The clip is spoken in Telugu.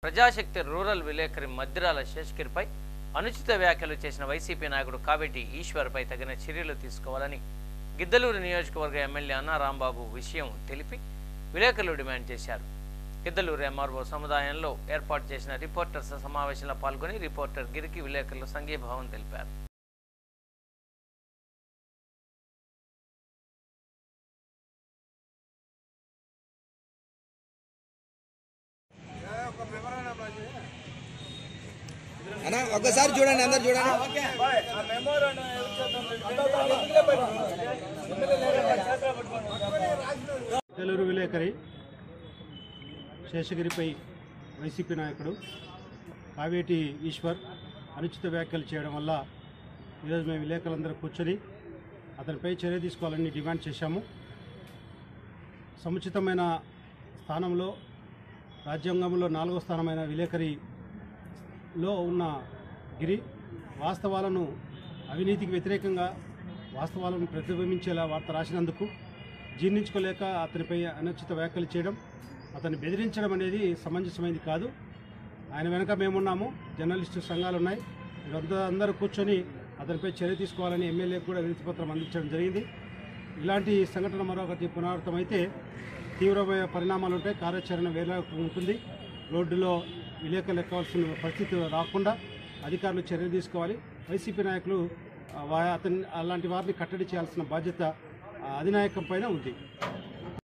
ప్రజాశక్తి రూరల్ విలేకరి మద్దిరాల శేషగిరిపై అనుచిత వ్యాఖ్యలు చేసిన వైసీపీ నాయకుడు కావేటి ఈశ్వర్పై తగిన చర్యలు తీసుకోవాలని గిద్దలూరు నియోజకవర్గ ఎమ్మెల్యే అన్నా రాంబాబు విషయం తెలిపి విలేకరులు డిమాండ్ చేశారు గిద్దలూరు ఎంఆర్ఓ సముదాయంలో ఏర్పాటు చేసిన రిపోర్టర్స్ సమావేశంలో పాల్గొని రిపోర్టర్ గిరికి విలేకరులు సంఘీభావం తెలిపారు అన్న ఒక్కసారి చూడండి అందరు చూడండి తెలూరు విలేకరి శేషగిరిపై వైసీపీ నాయకుడు కావేటి ఈశ్వర్ అనుచిత వ్యాఖ్యలు చేయడం వల్ల ఈరోజు మేము విలేకరులందరూ కూర్చొని అతనిపై చర్య తీసుకోవాలని డిమాండ్ చేశాము సముచితమైన స్థానంలో రాజ్యాంగంలో నాలుగో స్థానమైన విలేకరిలో ఉన్న గిరి వాస్తవాలను అవినీతికి వ్యతిరేకంగా వాస్తవాలను ప్రతిబింబించేలా వార్త రాసినందుకు జీర్ణించుకోలేక అతనిపై అనుచిత వ్యాఖ్యలు చేయడం అతన్ని బెదిరించడం అనేది సమంజసమైనది కాదు ఆయన వెనక మేమున్నాము జర్నలిస్టు సంఘాలు ఉన్నాయి వీరంతా అందరూ కూర్చొని అతనిపై చర్య తీసుకోవాలని ఎమ్మెల్యేకి కూడా వినతిపత్రం అందించడం జరిగింది ఇలాంటి సంఘటన మరొకటి పునరావృతమైతే తీవ్రమైన పరిణామాలు ఉంటాయి కార్యాచరణ వేరే ఉంటుంది రోడ్డులో విలేకరులు ఎక్కవలసిన పరిస్థితి రాకుండా అధికారులు చర్యలు తీసుకోవాలి వైసీపీ నాయకులు ఆ, వా- అతని అలాంటి వారిని కట్టడి చేయాల్సిన బాధ్యత ఆ, అధినాయకం పైన ఉంది